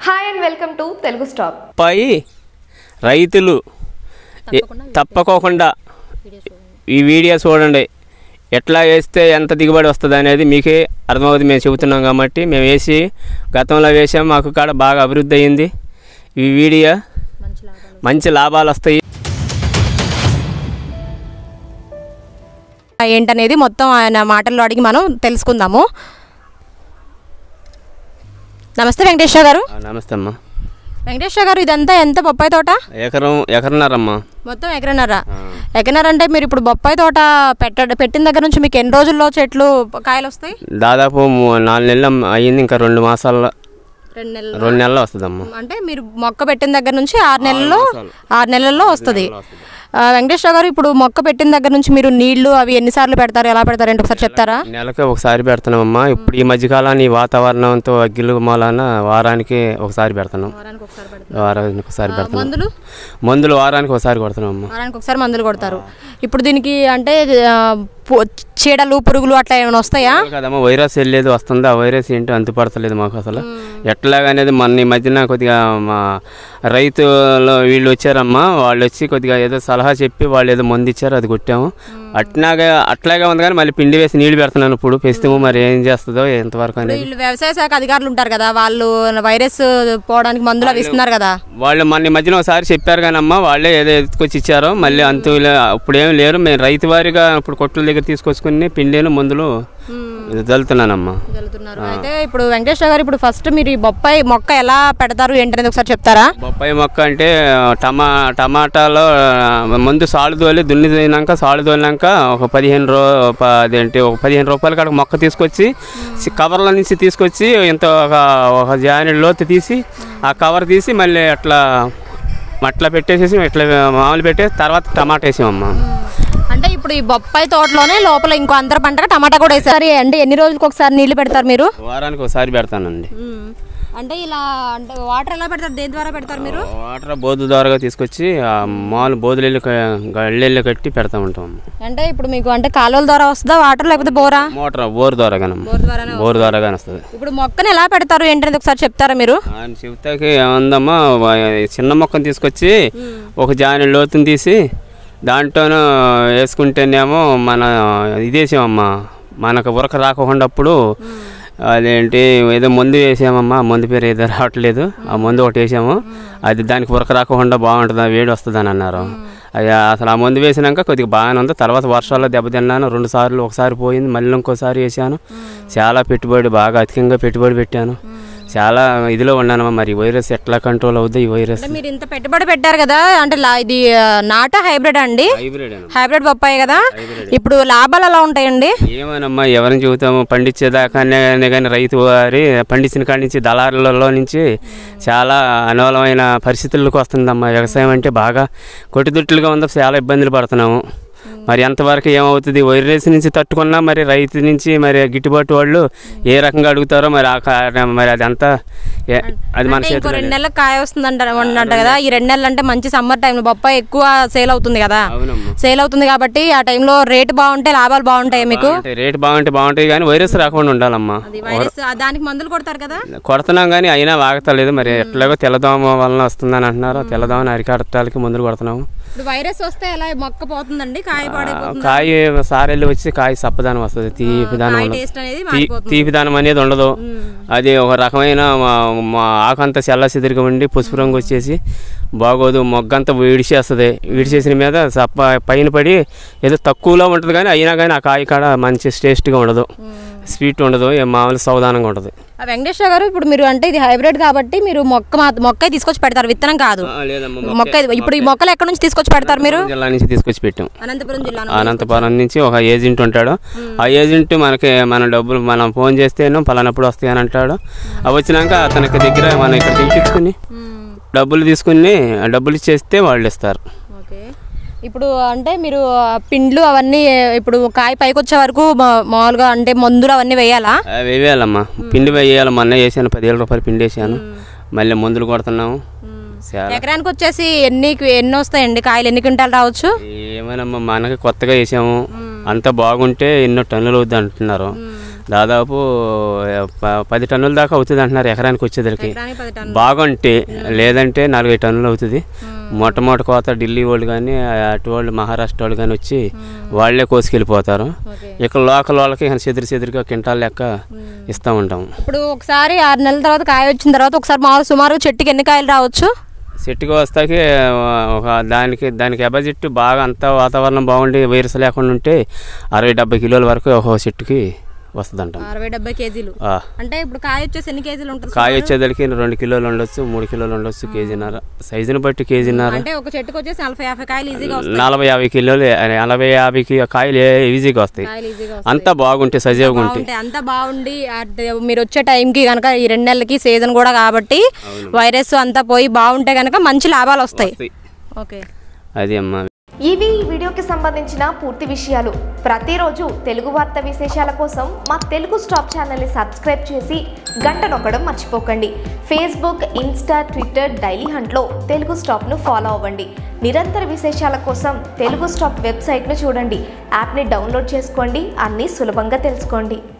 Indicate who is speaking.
Speaker 1: Hi and welcome to Telugu stop
Speaker 2: పై రైతులు ఎ- తప్పకోకుండా ఈ వీడియో చూడండి ఎట్లా వేస్తే ఎంత దిగుబడి వస్తుంది అనేది మీకే అర్థమవుతుంది మేము చెబుతున్నాం కాబట్టి మేము వేసి గతంలో వేసాం మాకు కాడ బాగా అభివృద్ధి అయ్యింది ఈ వీడియో మంచి లాభాలు వస్తాయి
Speaker 3: ఏంటనేది మొత్తం ఆయన మాటల్లో అడిగి మనం తెలుసుకుందాము నమస్తే వెంకటేశ్వర గారు
Speaker 2: ఆ, నమస్తే అమ్మా
Speaker 3: వెంకటేశ్వర గారు ఇదంతా ఎంత బొప్పాయి తోట
Speaker 2: ఎకరం ఎకరన్నారమ్మా
Speaker 3: మొత్తం ఎకరన్నర ఎకరన్నర అంటే మీరు ఇప్పుడు బొప్పాయి తోట పెట్ట పెట్టిన దగ్గర నుంచి మీకు ఎన్ని రోజుల్లో చెట్లు కాయలు వస్తాయి
Speaker 2: దాదాపు మూ- నాలుగు నెలలు అయ్యింది ఇంకా రెండు మాసాల్లో
Speaker 3: రెండు నెలలు
Speaker 2: రెండు నెలలు వస్తుందమ్మా
Speaker 3: అంటే మీరు మొక్క పెట్టిన దగ్గర నుంచి ఆరు నెలల్లో
Speaker 2: మాసాలు.
Speaker 3: ఆరు నెలల్లో వస్తుంది ఆ, వెంకటేశ్వర గారు ఇప్పుడు మొక్క పెట్టిన దగ్గర నుంచి మీరు నీళ్లు అవి ఎన్నిసార్లు పెడతారు ఎలా పెడతారు ఏంటి ఒకసారి చెప్తారా
Speaker 2: నెలకి ఒకసారి పెడుతున్నామమ్మా ఇప్పుడు ఈ మధ్యకాలాన్ని ఈ వాతావరణంతో అగ్గిలు మూలాన వారానికి ఒకసారి పెడుతున్నాం
Speaker 3: వారానికి ఒకసారి
Speaker 2: వారానికి ఒకసారి పెడుతున్నాం
Speaker 3: మందులు
Speaker 2: మందులు వారానికి ఒకసారి కొడుతున్నామమ్మా
Speaker 3: వారానికి ఒకసారి మందులు కొడతారు ఇప్పుడు దీనికి అంటే ఆ, పు- చీడలు పురుగులు అట్లా ఏమైనా వస్తాయా
Speaker 2: కదమ్మా వైరస్ వెళ్ళేది వస్తుంది ఆ వైరస్ ఏంటో అంతుపడతలేదు మాకు అసలు ఎట్లాగనేది మొన్న ఈ మధ్యన కొద్దిగా మా రైతులు వీళ్ళు వచ్చారమ్మా వాళ్ళు వచ్చి కొద్దిగా ఏదో సలహా చెప్పి వాళ్ళు ఏదో మందు ఇచ్చారు అది కొట్టాము అట్లాగే అట్లాగే ఉంది కానీ మళ్ళీ పిండి వేసి నీళ్లు పెడుతున్నాను ఇప్పుడు పెస్తాము మరి ఏం చేస్తుందో ఎంతవరకు అనేది
Speaker 3: వీళ్ళు వ్యవసాయ శాఖ అధికారులు ఉంటారు కదా వాళ్ళు వైరస్ పోవడానికి మందులు అవి ఇస్తున్నారు కదా
Speaker 2: వాళ్ళు మన ఈ మధ్యన ఒకసారి చెప్పారు కానీ అమ్మ వాళ్ళే ఏదో ఎత్తుకొచ్చి ఇచ్చారో మళ్ళీ అంతు ఇప్పుడు ఏం లేరు మేము రైతు వారిగా ఇప్పుడు కొట్టుల దగ్గర తీసుకొచ్చుకుని పిండిను మందులు చల్లుతున్నానమ్మా
Speaker 3: వెళ్తున్నారు అయితే ఇప్పుడు వెంకటేశ్వర గారు ఇప్పుడు ఫస్ట్ మీరు ఈ బొప్పాయి మొక్క ఎలా పెడతారు ఏంటనేది ఒకసారి చెప్తారా
Speaker 2: బొప్పాయి మొక్క అంటే టమా టమాటాలో ఆ, ముందు సాలు తోలి దున్ని తోలినాక సాలు తోలినాక ఒక పదిహేను రో ప- అదేంటి ఒక పదిహేను రూపాయల కాడ మొక్క తీసుకొచ్చి సి- కవర్ల నుంచి తీసుకొచ్చి ఇంత ఒక ఒక జానెడ్ లోతు తీసి ఆ కవర్ తీసి మళ్ళీ అట్లా అట్లా పెట్టేసేసి ఇట్లా మామూలు పెట్టేసి తర్వాత టమాటా వేసామమ్మా
Speaker 3: అంటే ఇప్పుడు ఈ బొప్పాయి తోటలోనే లోపల ఇంకో అంతర పంటగా టమాటా కూడా వేసారు అంటే ఎన్ని రోజులకు ఒకసారి నీళ్లు పెడతారు మీరు
Speaker 2: వారానికి ఒకసారి పెడతానండి
Speaker 3: అంటే ఇలా అంటే వాటర్ ఎలా పెడతారు దేని ద్వారా పెడతారు మీరు
Speaker 2: వాటర్ బోధు ద్వారాగా తీసుకొచ్చి ఆ మామూలు బోధులు గళ్ళెళ్ళు కట్టి పెడతా ఉంటాం
Speaker 3: అంటే ఇప్పుడు మీకు అంటే కాలువల ద్వారా వస్తుందా వాటర్ లేకపోతే బోరా
Speaker 2: మోటార్ బోర్ ద్వారాగానమ్మా
Speaker 3: బోర్ ద్వారానే
Speaker 2: బోర్ ద్వారాగానే వస్తుంది
Speaker 3: ఇప్పుడు మొక్కని ఎలా పెడతారు ఏంటనేది ఒకసారి చెప్తారా మీరు
Speaker 2: ఆయన చెబుతాకి ఏముందమ్మా వా- చిన్న మొక్కను తీసుకొచ్చి ఒక జాని లోతుని తీసి దాంట్లోనూ వేసుకుంటేనేమో మన ఇదేసామమ్మా మనకు ఉరక రాకుండాప్పుడు అదేంటి ఏదో మందు వేసామమ్మా ఆ మందు పేరు ఏదో రావట్లేదు ఆ మందు ఒకటి వేసాము అది దానికి ఉరక రాకుండా బాగుంటుంది వేడి వస్తుంది అని అన్నారు అది అసలు ఆ మందు వేసినాక కొద్దిగా బాగానే ఉంది తర్వాత వర్షాల్లో దెబ్బతిన్నాను రెండు సార్లు ఒకసారి పోయింది మళ్ళీ ఇంకోసారి వేసాను చాలా పెట్టుబడి బాగా అధికంగా పెట్టుబడి పెట్టాను చాలా ఇదిలో ఉన్నానమ్మా మరి ఈ వైరస్ ఎట్లా కంట్రోల్ అవుద్ది ఈ వైరస్
Speaker 3: అంటే మీరు ఇంత పెట్టుబడి పెట్టారు కదా అంటే లా- ఇది ఆ, నాట హైబ్రిడ్ అండి
Speaker 2: హైబ్రిడ్
Speaker 3: హైబ్రిడ్ బొప్పాయి కదా ఇప్పుడు లాభాలు ఎలా ఉంటాయండి
Speaker 2: ఏమోనమ్మా ఎవరిని చెబుతాము పండించేదాకానే కానీ రైతు వారి పండించిన కాడి నుంచి దళారులలో నుంచి చాలా అనుకూలమైన పరిస్థితుల్లోకి వస్తుందమ్మా వ్యవసాయం అంటే బాగా కొట్టుదుట్టులుగా ఉందో చాలా ఇబ్బందులు పడుతున్నాము మరి ఎంతవరకు ఏమవుతుంది వైరస్ నుంచి తట్టుకున్నా మరి రైతు నుంచి మరి గిట్టుబాటు వాళ్ళు ఏ రకంగా అడుగుతారో మరి ఆ కా- మరి అది అంతా ఏ- అది మన
Speaker 3: అంటే ఇంకో
Speaker 2: చేతిలో
Speaker 3: రెండు నెలలకు కాయ వస్తుంది అంట అంట కదా ఈ రెండు నెలలు అంటే మంచి సమ్మర్ టైంలో బొప్పాయి ఎక్కువ సేల్ అవుతుంది కదా
Speaker 2: అవునమ్మా
Speaker 3: సేల్ అవుతుంది కాబట్టి ఆ టైంలో రేట్ బాగుంటే లాభాలు బాగుంటాయి మీకు
Speaker 2: బాగుంటాయి, రేటు బాగుంటే బాగుంటాయి కానీ వైరస్ రాకుండా ఉండాలమ్మా
Speaker 3: అది వైరస్ ఆ దానికి మందులు కొడతారు కదా
Speaker 2: కొడుతున్నాం కానీ అయినా వాగతలేదు మరి ఎట్లాగో తెల్లదోమ వలన వస్తుందని అంటున్నారు తెల్లదోమని అరికట్టడానికి మందులు కొడుతున్నాము
Speaker 3: ఇప్పుడు వైరస్ వస్తే ఎలా మొక్క పోతుందండి కాయ పాడైపోతుంది
Speaker 2: కాయ సారెల్లి వచ్చి కాయ సప్పదానం వస్తుంది తీపిదానం
Speaker 3: కాయ
Speaker 2: ఉండదు
Speaker 3: టేస్ట్ అనేది
Speaker 2: తీ-
Speaker 3: మారిపోతుంది
Speaker 2: తీపిదానం అనేది ఉండదు అది ఒక రకమైన మా- మా ఆకంతా చెల్ల సిదిరిగా ఉండి పసుపు రంగు వచ్చేసి బాగోదు మొగ్గంతా విడిచేస్తుంది విడిచేసిన మీద సప్ప పైన పడి ఏదో తక్కువలో ఉంటుంది కానీ అయినా కానీ ఆ కాయ కాడ మంచి టేస్ట్గా ఉండదు స్వీట్ ఉండదు ఏ మామూలు సౌదానంగా ఉంటుంది
Speaker 3: ఆ వెంకటేశ్వర గారు ఇప్పుడు మీరు అంటే ఇది హైబ్రిడ్ కాబట్టి మీరు మొక్క మా- మొక్క తీసుకొచ్చి పెడతారు విత్తనం కాదు
Speaker 2: లేదమ్మా
Speaker 3: మొక్క ఇది- ఇప్పుడు ఈ మొక్కలు ఎక్కడ నుంచి తీసుకొచ్చి పెడతారు మీరు
Speaker 2: జిల్లా నుంచి తీసుకొచ్చి పెట్టాం
Speaker 3: అనంతపురం జిల్లా
Speaker 2: అనంతపురం నుంచి ఒక ఏజెంట్ ఉంటాడు ఆ ఏజెంట్ మనకి మన డబ్బులు మనం ఫోన్ చేస్తేనో పలానప్పుడు వస్తాయి అని అంటాడు అవి వచ్చినాక అతనికి దగ్గర మనం ఇక్కడ దింపించుకుని డబ్బులు తీసుకుని ఆ డబ్బులు ఇచ్చేస్తే వాళ్ళు ఇస్తారు
Speaker 3: ఓకే ఇప్పుడు అంటే మీరు ఆ పిండ్లు అవన్నీ ఇప్పుడు కాయ పైకి వచ్చే వరకు మా- మామూలుగా అంటే మందులు అవన్నీ వేయాలా
Speaker 2: అవి వేయాలమ్మా పిండి వేయాలి మొన్న వేసాను పదివేల రూపాయలు పిండి వేసాను మళ్ళీ మందులు కొడుతున్నాము చాలా
Speaker 3: ఎకరానికి వచ్చేసి ఎన్ని ఎన్ని వస్తాయండి కాయలు ఎన్ని క్వింటాలు రావచ్చు
Speaker 2: ఏమైనమ్మా మనకి కొత్తగా వేసాము అంత బాగుంటే ఎన్నో టన్నులు అవుద్ది అంటున్నారు దాదాపు ప- పది టన్నుల దాకా అవుతుంది అంటున్నారు ఎకరానికి వచ్చేసరికి
Speaker 3: ఎకరానికి పది టన్నులు.
Speaker 2: బాగుంటే లేదంటే నాలుగైదు టన్నులు అవుతుంది మొట్టమొదటి కోత ఢిల్లీ వాళ్ళు కానీ అటు వాళ్ళు మహారాష్ట్ర వాళ్ళు కానీ వచ్చి వాళ్ళే కోసుకెళ్ళిపోతారు
Speaker 3: ఓకే.
Speaker 2: ఇక్కడ లోకల్ వాళ్ళకి చెదిరి చెదిరిగా కింటాల్ లెక్క ఇస్తూ ఉంటాం
Speaker 3: ఇప్పుడు ఒకసారి ఆరు నెలల తర్వాత కాయ వచ్చిన తర్వాత ఒకసారి మామూలు సుమారు చెట్టుకి ఎన్ని కాయలు రావచ్చు
Speaker 2: చెట్టుకి వస్తాకి ఒక దానికి దానికి అబజిట్ బాగా అంతా వాతావరణం బాగుండి వైరస్ లేకుండా ఉంటే అరవై డెబ్బై కిలోల వరకు ఒక చెట్టుకి వస్తుందంట
Speaker 3: అరవై డెబ్బై కేజీలు
Speaker 2: ఆ,
Speaker 3: అంటే ఇప్పుడు కాయ వచ్చేసి ఎన్ని కేజీలు ఉంటుంది
Speaker 2: కాయ వచ్చేదలికి రెండు కిలోలు ఉండొచ్చు మూడు కిలోలు ఉండొచ్చు కేజీన్నర సైజుని బట్టి కేజీన్నర
Speaker 3: అంటే ఒక చెట్టుకి వచ్చేసి నలభై యాభై కాయలు ఈజీగా వస్తాయి
Speaker 2: నలభై యాభై కిలోలు నలభై యాభై కి- కాయలు ఈజీగా వస్తాయి
Speaker 3: కాయలు ఈజీగా వస్తాయి
Speaker 2: అంతా బాగుంటే సజీవంగా ఉంటే
Speaker 3: బాగుంటాయి అంతా బాగుండి అట్ మీరు వచ్చే టైంకి కనుక ఈ రెండు నెలలకి సీజన్ కూడా కాబట్టి వైరస్ అంతా పోయి బాగుంటే కనుక మంచి లాభాలు వస్తాయి
Speaker 2: వస్తాయి.
Speaker 3: ఓకే
Speaker 2: అది అమ్మా
Speaker 1: ఇవి ఈ వీడియోకి సంబంధించిన పూర్తి విషయాలు ప్రతిరోజు తెలుగు వార్త విశేషాల కోసం మా తెలుగు స్టాప్ ఛానల్ని సబ్స్క్రైబ్ చేసి గంట నొక్కడం మర్చిపోకండి ఫేస్బుక్ ఇన్స్టా ట్విట్టర్ డైలీ హంట్లో తెలుగు స్టాప్ను ఫాలో అవ్వండి నిరంతర విశేషాల కోసం తెలుగు స్టాప్ వెబ్సైట్ను చూడండి యాప్ని డౌన్లోడ్ చేసుకోండి అన్నీ సులభంగా తెలుసుకోండి